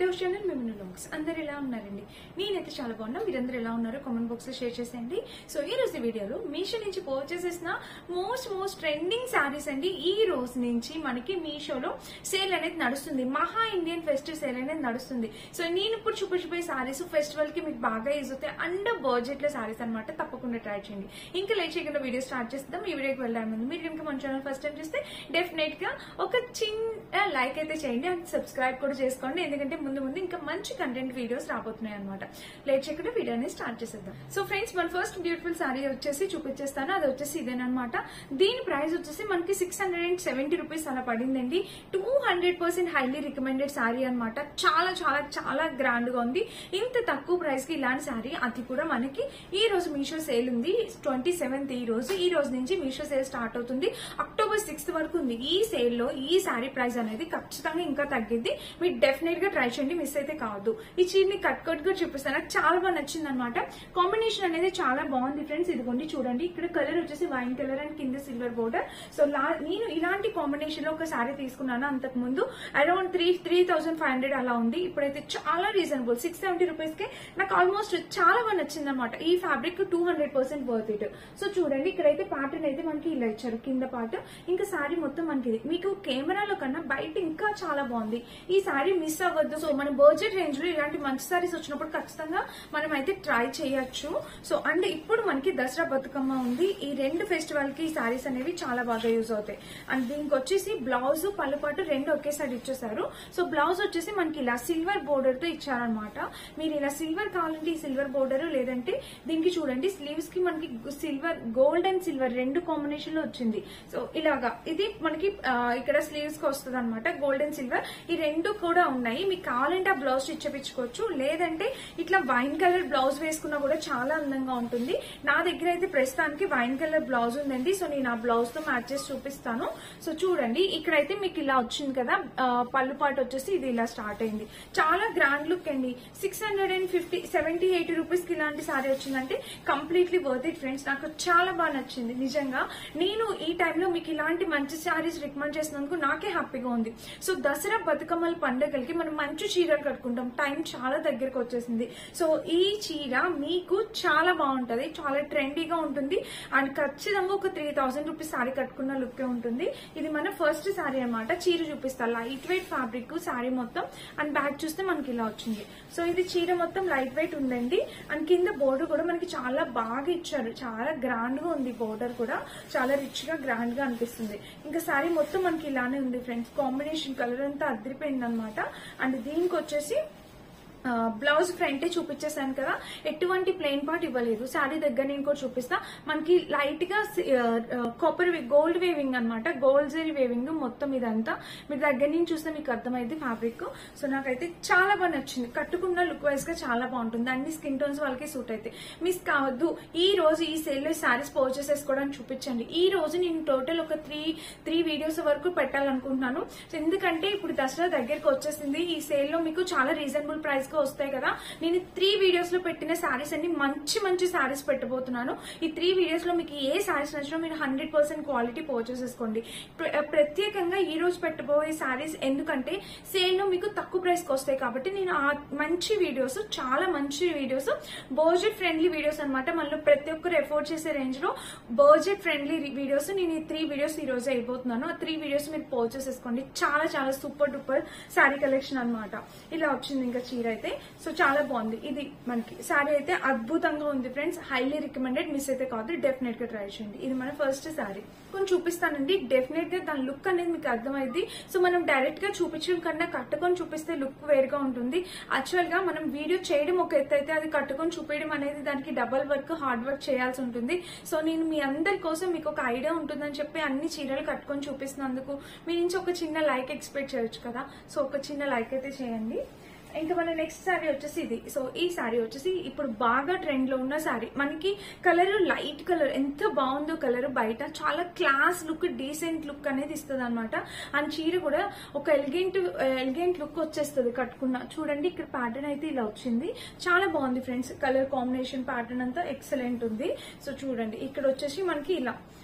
Telugu channel మేము longs అందరు ఎలా ఉన్నారండి నేనైతే చాలా బాగున్నా మీరందరూ ఎలా ఉన్నారో కామెంట్ బాక్స్ లో షేర్ చేసేయండి సో ఈ రోజు వీడియోలో మీషో నుంచి పర్చేస్ చేసిన మోస్ట్ మోస్ట్ ట్రెండింగ్ శారీస్ అండి ఈ రోజు నుంచి మనకి మీషోలో సేల్ అనేది నడుస్తుంది మహా ఇండియన్ ఫెస్టివ్ సేల్ అనేది నడుస్తుంది సో నేను ఇప్పుడు చూపించిపోయే శారీస్ ఫెస్టివల్ కి మీకు బాగా యూజ్ అవుతాయి అండర్ బడ్జెట్ లో శారీస్ అనమాట తప్పకుండా ట్రై చేయండి ఇంకా లేట్ చేయకుండా వీడియో స్టార్ట్ చేస్తాం ఈ వీడియోకి వెళ్ళాలి ముందు మీరు కనుక మన ఛానల్ ఫస్ట్ టైం చూస్తే డెఫినెట్ గా ఒక చిన్న లైక్ అయితే చేయండి అండ్ సబ్స్క్రైబ్ కూడా చేసుకోండి ఎందుకంటే ముందు ముందు ఇంకా మంచి కంటెంట్ వీడియోస్ రాబోతున్నాయి అనమాట లేట్ చేయకుండా వీడియోని స్టార్ట్ చేసేద్దాం సో ఫ్రెండ్స్ మన ఫస్ట్ బ్యూటిఫుల్ సారీ వచ్చేసి చూపించేస్తాను అది వచ్చేసి ఇదేనమాట దీని ప్రైస్ వచ్చేసి మనకి six hundred and seventy rupees అలా పడిందండి two hundred percent highly recommended sari అనమాట చాలా చాలా చాలా గ్రాండ్ గా ఉంది ఇంత తక్కువ ప్రైస్ కి ఇలాంటి సారీ అది కూడా మనకి ఈ రోజు మీషో సేల్ ఉంది ట్వంటీ సెవెంత్ ఈ రోజు ఈ రోజు నుంచి మీషో సేల్ స్టార్ట్ అవుతుంది అక్టోబర్ సిక్స్త్ వరకు ఉంది ఈ సేల్ లో ఈ సారీ ప్రైస్ అనేది ఖచ్చితంగా ఇంకా తగ్గిద్ది మీరు డెఫినెట్ గా ట్రై చేయండి మిస్ అయితే కావద్దు ఈ చీరని కట్ కట్ గా చూపిస్తాను నాకు చాలా బాగా నచ్చింది అనమాట కాంబినేషన్ అనేది చాలా బాగుంది ఫ్రెండ్స్ ఇదిగోండి చూడండి ఇక్కడ కలర్ వచ్చేసి వైన్ కలర్ అండ్ కింద సిల్వర్ బోర్డర్ సో నేను ఇలాంటి కాంబినేషన్ లో ఒక సారీ తీసుకున్నాను అంతకు ముందు around three three thousand five hundred అలా ఉంది ఇప్పుడైతే చాలా రీజనబుల్ సిక్స్ సెవెంటీ రూపీస్ కే నాకు ఆల్మోస్ట్ చాలా బాగా నచ్చింది అనమాట ఈ fabric two hundred percent worth it so చూడండి ఇక్కడైతే ప్యాటర్న్ అయితే మనకి ఇలా ఇచ్చారు కింద పార్ట్ ఇంకా సారీ మొత్తం మనకి ఇది. మీకు కెమెరాలో కన్నా బయట ఇంకా చాలా బాగుంది ఈ సారీ మిస్ అవ్వద్దు సో మన బడ్జెట్ రేంజ్ లో ఇలాంటి మంచి సారీస్ వచ్చినప్పుడు ఖచ్చితంగా మనం అయితే ట్రై చేయొచ్చు సో అండ్ ఇప్పుడు మనకి దసరా బతుకమ్మ ఉంది ఈ రెండు ఫెస్టివల్ కి ఈ సారీస్ అనేవి చాలా బాగా యూజ్ అవుతాయి అండ్ దీనికి వచ్చేసి బ్లౌజ్ పళ్ళుపాటు రెండు ఒకేసారి ఇచ్చేసారు సో బ్లౌజ్ వచ్చేసి మనకి ఇలా సిల్వర్ బోర్డర్ తో ఇచ్చారనమాట మీరు ఇలా సిల్వర్ కావాలంటే ఈ సిల్వర్ బోర్డర్ లేదంటే దీనికి చూడండి స్లీవ్స్ కి మనకి సిల్వర్ గోల్డ్ అండ్ సిల్వర్ రెండు కాంబినేషన్ లో వచ్చింది సో ఇలాగా ఇది మనకి ఆ, ఇక్కడ స్లీవ్స్ కి వస్తుంది అనమాట గోల్డ్ అండ్ సిల్వర్ ఈ రెండు కూడా ఉన్నాయి మీకు కావాలంటే ఆ బ్లౌజ్ ఇచ్చేపించుకోవచ్చు లేదంటే ఇట్లా వైన్ కలర్ బ్లౌజ్ వేసుకున్నా కూడా చాలా అందంగా ఉంటుంది నా దగ్గర అయితే ప్రస్తుతానికి వైన్ కలర్ బ్లౌజ్ ఉందండి సో నేను ఆ బ్లౌజ్ తో మ్యాచ్ చేసి చూపిస్తాను సో చూడండి ఇక్కడైతే మీకు ఇలా వచ్చింది కదా ఆ, పళ్ళు పాటు వచ్చేసి ఇది ఇలా స్టార్ట్ అయింది చాలా గ్రాండ్ లుక్ అండి six hundred and fifty seventy eighty rupees కి ఇలాంటి సారీ వచ్చిందంటే కంప్లీట్లీ వర్త్ ఇట్ ఫ్రెండ్స్ నాకు చాలా బాగా నచ్చింది నిజంగా నేను ఈ టైంలో మీకు ఇలాంటి మంచి సారీస్ రికమెండ్ చేసినందుకు నాకే హ్యాపీగా ఉంది సో దసరా బతుకమ్మల పండుగలకి మనం మంచి చీరలు కట్టుకుంటాం టైం చాలా దగ్గరకు వచ్చేసింది సో ఈ చీర మీకు చాలా బాగుంటది చాలా ట్రెండీగా ఉంటుంది అండ్ ఖచ్చితంగా ఒక త్రీ థౌసండ్ రూపీస్ సారీ కట్టుకున్న లుక్ ఉంటుంది ఇది మన ఫస్ట్ సారీ అన్నమాట చీర చూపిస్తా లైట్ వెయిట్ ఫ్యాబ్రిక్ సారీ మొత్తం అండ్ బ్యాక్ చూస్తే మనకి ఇలా వచ్చింది సో ఇది చీర మొత్తం లైట్ వెయిట్ ఉందండి అండ్ కింద బోర్డర్ కూడా మనకి చాలా బాగా ఇచ్చారు చాలా గ్రాండ్ గా ఉంది బోర్డర్ కూడా చాలా రిచ్ గా గ్రాండ్ గా అనిపిస్తుంది ఇంకా సారీ మొత్తం మనకి ఇలానే ఉంది ఫ్రెండ్స్ కాంబినేషన్ కలర్ అంతా అదిరిపోయింది అనమాట అండ్ దీనికి వచ్చేసి ఆ, బ్లౌజ్ ఫ్రంటే చూపించేసాను కదా ఎటువంటి ప్లెయిన్ పార్ట్ ఇవ్వలేదు శారీ దగ్గర నేను కూడా చూపిస్తా మనకి లైట్ గా కాపర్ గోల్డ్ వేవింగ్ అనమాట గోల్డ్ జరీ వేవింగ్ మొత్తం ఇదంతా మీరు దగ్గర నుంచి చూస్తే మీకు అర్థమైంది ఫ్యాబ్రిక్ సో నాకైతే చాలా బాగా నచ్చింది కట్టుకున్న లుక్ వైజ్ గా చాలా బాగుంటుంది అన్ని స్కిన్ టోన్స్ వాళ్ళకి సూట్ అయితే మిస్ కావద్దు ఈ రోజు ఈ సేల్ లో శారీస్ పర్చేస్ చేసుకోవడానికి చూపించండి ఈ రోజు నేను టోటల్ ఒక త్రీ త్రీ వీడియోస్ వరకు పెట్టాలనుకుంటున్నాను సో ఎందుకంటే ఇప్పుడు దసరా దగ్గరకు వచ్చేసింది ఈ సేల్ లో మీకు చాలా రీజనబుల్ ప్రైస్ గా వస్తాయి కదా నేను త్రీ వీడియోస్ లో పెట్టిన శారీస్ అన్ని మంచి మంచి శారీస్ పెట్టబోతున్నాను ఈ త్రీ వీడియోస్ లో మీకు ఏ శారీస్ నచ్చినా మీరు హండ్రెడ్ పర్సెంట్ క్వాలిటీ పర్చేస్ చేసుకోండి ప్ర- ప్రత్యేకంగా ఈ రోజు పెట్టబోయే శారీస్ ఎందుకంటే సేల్ లో మీకు తక్కువ ప్రైస్ కి వస్తాయి కాబట్టి నేను ఆ మంచి వీడియోస్ చాలా మంచి వీడియోస్ బడ్జెట్ ఫ్రెండ్లీ వీడియోస్ అనమాట మళ్ళీ ప్రతి ఒక్కరు ఎఫోర్డ్ చేసే రేంజ్ లో బడ్జెట్ ఫ్రెండ్లీ వీడియోస్ నేను ఈ త్రీ వీడియోస్ ఈ రోజు అయిపోతున్నాను ఆ త్రీ వీడియోస్ మీరు పర్చేస్ చేసుకోండి చాలా చాలా సూపర్ డూపర్ శారీ కలెక్షన్ అన్నమాట ఇలా వచ్చింది ఇంకా చీర అయితే సో చాలా బాగుంది ఇది మనకి శారీ అయితే అద్భుతంగా ఉంది ఫ్రెండ్స్ హైలీ రికమెండెడ్ మిస్ అయితే కాదు డెఫినెట్ గా ట్రై చేయండి ఇది మన ఫస్ట్ శారీ కొంచెం చూపిస్తానండి డెఫినెట్ గా దాని లుక్ అనేది మీకు అర్థమైంది సో మనం డైరెక్ట్ గా చూపించడం కన్నా కట్టుకొని చూపిస్తే లుక్ వేరుగా ఉంటుంది యాక్చువల్ గా మనం వీడియో చేయడం ఒక ఎత్తు అయితే అది కట్టుకొని చూపించడం అనేది దానికి డబల్ వర్క్ హార్డ్ వర్క్ చేయాల్సి ఉంటుంది సో నేను మీ అందరి కోసం మీకు ఒక ఐడియా ఉంటుందని చెప్పి అన్ని చీరలు కట్టుకొని చూపిస్తున్నందుకు మీ నుంచి ఒక చిన్న లైక్ ఎక్స్పెక్ట్ చేయొచ్చు కదా సో ఒక చిన్న లైక్ అయితే చేయండి ఇంకా మన నెక్స్ట్ శారీ వచ్చేసి ఇది సో ఈ శారీ వచ్చేసి ఇప్పుడు బాగా ట్రెండ్ లో ఉన్న శారీ మనకి కలర్ లైట్ కలర్ ఎంత బాగుందో కలర్ బయట చాలా క్లాస్ లుక్ డీసెంట్ లుక్ అనేది ఇస్తుంది అనమాట అండ్ చీర కూడా ఒక ఎలిగెంట్ ఎలిగెంట్ లుక్ వచ్చేస్తుంది కట్టుకున్న చూడండి ఇక్కడ ప్యాటర్న్ అయితే ఇలా వచ్చింది చాలా బాగుంది ఫ్రెండ్స్ కలర్ కాంబినేషన్ ప్యాటర్న్ అంతా ఎక్సలెంట్ ఉంది సో చూడండి ఇక్కడ వచ్చేసి మనకి ఇలా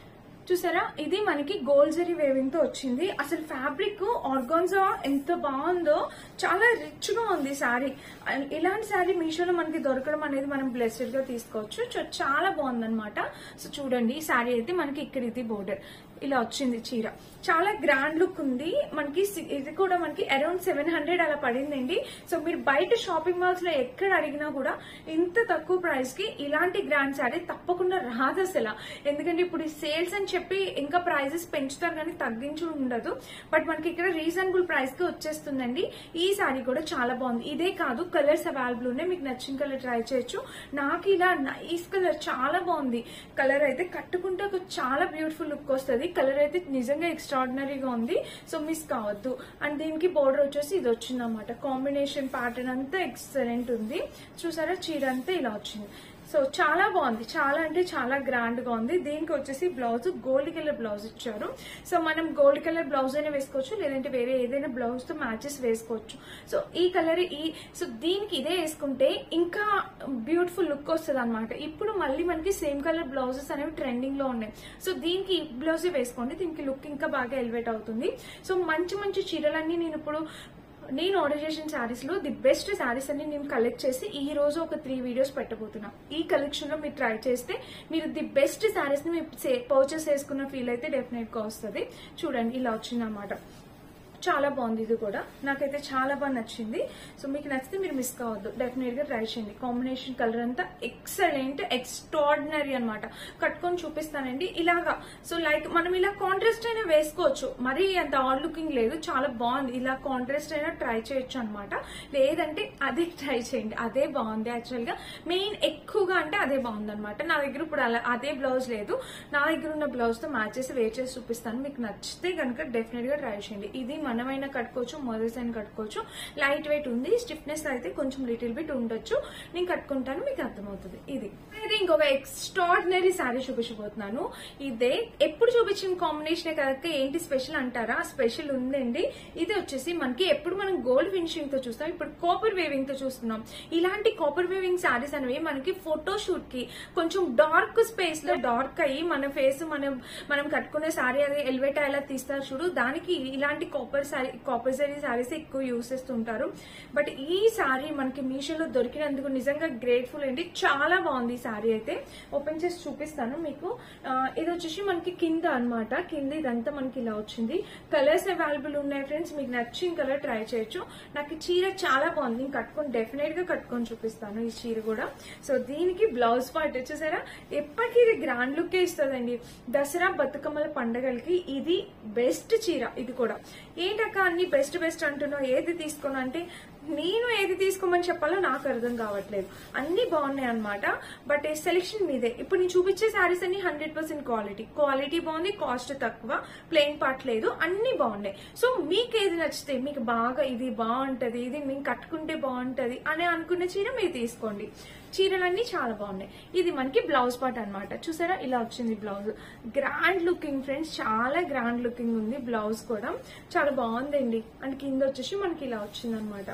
చూసారా ఇది మనకి గోల్డ్ జరీ వేవింగ్ తో వచ్చింది అసలు ఫ్యాబ్రిక్ ఆర్గాన్జా ఎంత బాగుందో చాలా రిచ్ గా ఉంది శారీ ఇలాంటి శారీ మీషోలో మనకి దొరకడం అనేది మనం బ్లెస్డ్ గా తీసుకోవచ్చు చూ- చాలా బాగుందన్నమాట సో చూడండి ఈ శారీ అయితే మనకి ఇక్కడ ఇది బోర్డర్ ఇలా వచ్చింది చీర చాలా గ్రాండ్ లుక్ ఉంది మనకి సి- ఇది కూడా మనకి అరౌండ్ సెవెన్ హండ్రెడ్ అలా పడిందండి సో మీరు బయట షాపింగ్ మాల్స్ లో ఎక్కడ అడిగినా కూడా ఇంత తక్కువ ప్రైస్ కి ఇలాంటి గ్రాండ్ శారీ తప్పకుండా రాదు అసలు ఎందుకంటే ఇప్పుడు ఈ సేల్స్ అని చెప్పి ఇంకా ప్రైజెస్ పెంచుతారు కానీ తగ్గించి ఉండదు బట్ మనకి ఇక్కడ రీజనబుల్ ప్రైస్ కి వచ్చేస్తుందండి ఈ శారీ కూడా చాలా బాగుంది ఇదే కాదు కలర్స్ అవైలబుల్ ఉన్నాయి మీకు నచ్చిన కలర్ ట్రై చేయొచ్చు నాకు ఇలా నైస్ కలర్ చాలా బాగుంది కలర్ అయితే కట్టుకుంటే ఒక చాలా బ్యూటిఫుల్ లుక్ వస్తుంది కలర్ అయితే నిజంగా ఎక్స్ట్రాడినరీగా ఉంది సో మిస్ కావద్దు అండ్ దీనికి బోర్డర్ వచ్చేసి ఇది వచ్చింది అనమాట కాంబినేషన్ ప్యాటర్న్ అంతా ఎక్సలెంట్ ఉంది చూసారా చీర అంతా ఇలా వచ్చింది సో చాలా బాగుంది చాలా అంటే చాలా గ్రాండ్ గా ఉంది దీనికి వచ్చేసి బ్లౌజ్ గోల్డ్ కలర్ బ్లౌజ్ ఇచ్చారు సో మనం గోల్డ్ కలర్ బ్లౌజ్ అయినా వేసుకోవచ్చు లేదంటే వేరే ఏదైనా బ్లౌజ్ తో మ్యాచెస్ వేసుకోవచ్చు సో ఈ కలర్ ఈ సో దీనికి ఇదే వేసుకుంటే ఇంకా బ్యూటిఫుల్ లుక్ వస్తుంది అనమాట ఇప్పుడు మళ్ళీ మనకి సేమ్ కలర్ బ్లౌజెస్ అనేవి ట్రెండింగ్ లో ఉన్నాయి సో దీనికి ఈ బ్లౌజ్ వేసుకోండి దీనికి లుక్ ఇంకా బాగా ఎలివేట్ అవుతుంది సో మంచి మంచి చీరలన్నీ నేను ఇప్పుడు నేను ఆర్డర్ చేసిన శారీస్ లో ది బెస్ట్ శారీస్ అన్ని నేను కలెక్ట్ చేసి ఈ రోజు ఒక త్రీ వీడియోస్ పెట్టబోతున్నా ఈ కలెక్షన్ లో మీరు ట్రై చేస్తే మీరు ది బెస్ట్ శారీస్ ని మీరు పర్చేస్ చేసుకున్న ఫీల్ అయితే డెఫినెట్ గా వస్తుంది చూడండి ఇలా వచ్చిందన్నమాట చాలా బాగుంది ఇది కూడా నాకైతే చాలా బాగా నచ్చింది సో మీకు నచ్చితే మీరు మిస్ కావద్దు డెఫినెట్ గా ట్రై చేయండి కాంబినేషన్ కలర్ అంతా ఎక్సలెంట్ ఎక్స్ట్రాడినరీ అన్నమాట కట్టుకొని చూపిస్తానండి ఇలాగా సో లైక్ మనం ఇలా కాంట్రాస్ట్ అయినా వేసుకోవచ్చు మరీ అంత ఆల్ లుకింగ్ లేదు చాలా బాగుంది ఇలా కాంట్రాస్ట్ అయినా ట్రై చేయొచ్చు అనమాట లేదంటే అదే ట్రై చేయండి అదే బాగుంది యాక్చువల్ గా మెయిన్ ఎక్కువగా అంటే అదే బాగుంది అనమాట నా దగ్గర ఇప్పుడు అలా అదే బ్లౌజ్ లేదు నా దగ్గర ఉన్న బ్లౌజ్ తో మ్యాచ్ చేసి వేర్ చేసి చూపిస్తాను మీకు నచ్చితే కనుక డెఫినెట్ గా ట్రై చేయండి ఇది మనమైనా కట్టుకోవచ్చు మదర్స్ అయినా కట్టుకోవచ్చు లైట్ వెయిట్ ఉంది స్టిఫ్నెస్ అయితే కొంచెం లిటిల్ బిట్ ఉండొచ్చు నేను కట్టుకుంటాను మీకు అర్థమవుతుంది ఇది అయితే ఇంకొక ఎక్స్ట్రాడినరీ శారీ చూపించబోతున్నాను ఇదే ఎప్పుడు చూపించిన కాంబినేషన్ కనుక ఏంటి స్పెషల్ అంటారా స్పెషల్ ఉందండి ఇది వచ్చేసి మనకి ఎప్పుడు మనం గోల్డ్ ఫినిషింగ్ తో చూస్తాం ఇప్పుడు కాపర్ వేవింగ్ తో చూస్తున్నాం ఇలాంటి కాపర్ వేవింగ్ శారీస్ అనేవి మనకి ఫోటో షూట్ కి కొంచెం డార్క్ స్పేస్ లో డార్క్ అయ్యి మన ఫేస్ మనం మనం కట్టుకునే శారీ అది ఎలివేట్ అయ్యేలా తీస్తారు చూడు దానికి ఇలాంటి కాపర్ శారీ కాపర్ శారీ శారీస్ ఎక్కువ యూస్ చేస్తుంటారు బట్ ఈ శారీ మనకి మీషోలో దొరికినందుకు నిజంగా గ్రేట్ఫుల్ అండి చాలా బాగుంది ఈ శారీ అయితే ఓపెన్ చేసి చూపిస్తాను మీకు ఆ, ఇది వచ్చేసి మనకి కింద అన్నమాట కింద ఇదంతా మనకి ఇలా వచ్చింది కలర్స్ అవైలబుల్ ఉన్నాయి ఫ్రెండ్స్ మీకు నచ్చిన కలర్ ట్రై చేయొచ్చు నాకు ఈ చీర చాలా బాగుంది నేను కట్టుకొని డెఫినెట్ గా కట్టుకొని చూపిస్తాను ఈ చీర కూడా సో దీనికి బ్లౌజ్ పార్ట్ వచ్చేసారా ఎప్పటికీ ఇది గ్రాండ్ లుక్ ఇస్తుందండి దసరా బతుకమ్మల పండగలకి ఇది బెస్ట్ చీర ఇది కూడా ఏంటక్క అన్ని బెస్ట్ బెస్ట్ అంటున్నావు ఏది తీసుకున్నా అంటే నేను ఏది తీసుకోమని చెప్పాలో నాకు అర్థం కావట్లేదు అన్ని బాగున్నాయి అనమాట బట్ ఈ సెలెక్షన్ మీదే ఇప్పుడు నేను చూపించే శారీస్ అన్ని హండ్రెడ్ పర్సెంట్ క్వాలిటీ క్వాలిటీ బాగుంది కాస్ట్ తక్కువ ప్లెయిన్ పార్ట్ లేదు అన్ని బాగున్నాయి సో మీకు ఏది నచ్చితే మీకు బాగా ఇది బాగుంటది ఇది మేము కట్టుకుంటే బాగుంటది అని అనుకున్న చీర మీరు తీసుకోండి చీరలన్నీ చాలా బాగున్నాయి ఇది మనకి బ్లౌజ్ పార్ట్ అన్నమాట చూసారా ఇలా వచ్చింది బ్లౌజ్ గ్రాండ్ లుకింగ్ ఫ్రెండ్స్ చాలా గ్రాండ్ లుకింగ్ ఉంది బ్లౌజ్ కూడా చాలా బాగుందండి అండ్ కింద వచ్చేసి మనకి ఇలా వచ్చింది అనమాట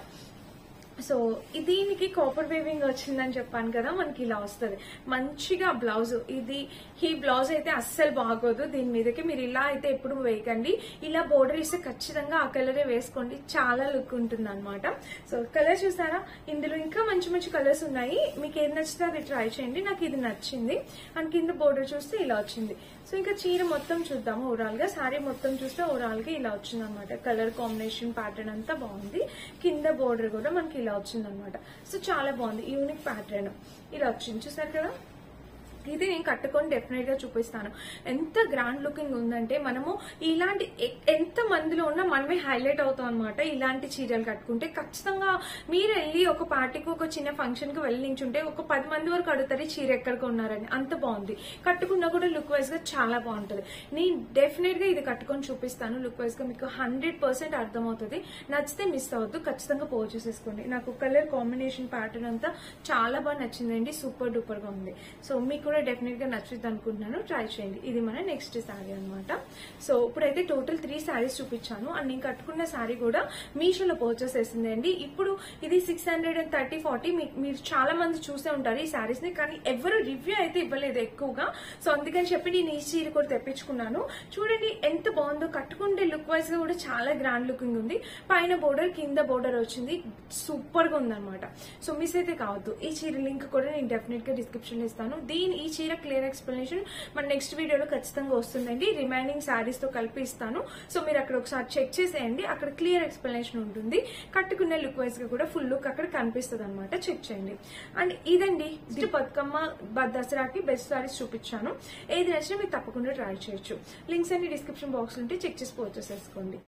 సో దీనికి కాపర్ వేవింగ్ వచ్చిందని చెప్పాను కదా మనకి ఇలా వస్తుంది మంచిగా బ్లౌజ్ ఇది ఈ బ్లౌజ్ అయితే అస్సలు బాగోదు దీని మీదకి మీరు ఇలా అయితే ఎప్పుడు వేయకండి ఇలా బోర్డర్ ఇస్తే ఖచ్చితంగా ఆ కలరే వేసుకోండి చాలా లుక్ ఉంటుంది అనమాట సో కలర్ చూసారా ఇందులో ఇంకా మంచి మంచి కలర్స్ ఉన్నాయి మీకు ఏది నచ్చితే అది ట్రై చేయండి నాకు ఇది నచ్చింది అండ్ కింద బోర్డర్ చూస్తే ఇలా వచ్చింది సో ఇంకా చీర మొత్తం చూద్దాము ఓవరాల్ గా సారీ మొత్తం చూస్తే ఓవరాల్ గా ఇలా వచ్చింది అనమాట కలర్ కాంబినేషన్ ప్యాటర్న్ అంతా బాగుంది కింద బోర్డర్ కూడా మనకి ఇలా వచ్చింది అనమాట సో చాలా బాగుంది యూనిక్ ప్యాటర్న్ ఇలా వచ్చింది చూసారు కదా ఇది నేను కట్టుకొని డెఫినెట్ గా చూపిస్తాను ఎంత గ్రాండ్ లుకింగ్ ఉందంటే మనము ఇలాంటి ఎ- ఎంత మందిలో ఉన్నా మనమే హైలైట్ అవుతాం అనమాట ఇలాంటి చీరలు కట్టుకుంటే ఖచ్చితంగా మీరు వెళ్ళి ఒక పార్టీకి ఒక చిన్న ఫంక్షన్ కి వెళ్ళి నించుంటే ఒక పది మంది వరకు అడుగుతారు ఈ చీర ఎక్కడికి ఉన్నారని అంత బాగుంది కట్టుకున్నా కూడా లుక్ వైజ్ గా చాలా బాగుంటది నేను డెఫినెట్ గా ఇది కట్టుకొని చూపిస్తాను లుక్ వైజ్ గా మీకు హండ్రెడ్ పర్సెంట్ అర్థమవుతుంది నచ్చితే మిస్ అవ్వద్దు ఖచ్చితంగా పోర్ చేసేసుకోండి నాకు కలర్ కాంబినేషన్ ప్యాటర్న్ అంతా చాలా బాగా నచ్చిందండి సూపర్ డూపర్ గా ఉంది సో మీకు కూడా కూడా డెఫినెట్ గా నచ్చుద్ది అనుకుంటున్నాను ట్రై చేయండి ఇది మన నెక్స్ట్ శారీ అన్నమాట సో ఇప్పుడైతే టోటల్ త్రీ శారీస్ చూపించాను అండ్ నేను కట్టుకున్న శారీ కూడా మీషోలో పర్చేస్ చేసింది అండి ఇప్పుడు ఇది six hundred and thirty forty మీరు చాలా మంది చూసే ఉంటారు ఈ శారీస్ ని కానీ ఎవరు రివ్యూ అయితే ఇవ్వలేదు ఎక్కువగా సో అందుకని చెప్పి నేను ఈ చీర కూడా తెప్పించుకున్నాను చూడండి ఎంత బాగుందో కట్టుకుంటే లుక్ వైజ్ గా కూడా చాలా గ్రాండ్ లుకింగ్ ఉంది పైన బోర్డర్ కింద బోర్డర్ వచ్చింది సూపర్ గా ఉందన్నమాట సో మిస్ అయితే కావద్దు ఈ చీర లింక్ కూడా నేను డెఫినెట్ గా డిస్క్రిప్షన్ లో ఇస్తాను దీని ఈ చీర క్లియర్ ఎక్స్ప్లెనేషన్ మన నెక్స్ట్ వీడియోలో ఖచ్చితంగా వస్తుందండి రిమైనింగ్ శారీస్ తో కలిపి ఇస్తాను సో మీరు అక్కడ ఒకసారి చెక్ చేసేయండి అక్కడ క్లియర్ ఎక్స్ప్లెనేషన్ ఉంటుంది కట్టుకునే లుక్ వైజ్ గా కూడా ఫుల్ లుక్ అక్కడ కనిపిస్తుంది అనమాట చెక్ చేయండి అండ్ ఇదండి ఇది బతుకమ్మ బ- దసరాకి బెస్ట్ సారీస్ చూపించాను ఏది నచ్చినా మీరు తప్పకుండా ట్రై చేయొచ్చు లింక్స్ అన్ని డిస్క్రిప్షన్ బాక్స్ ఉంటే చెక్ చేసి పర్చేస్ చేసుకోండి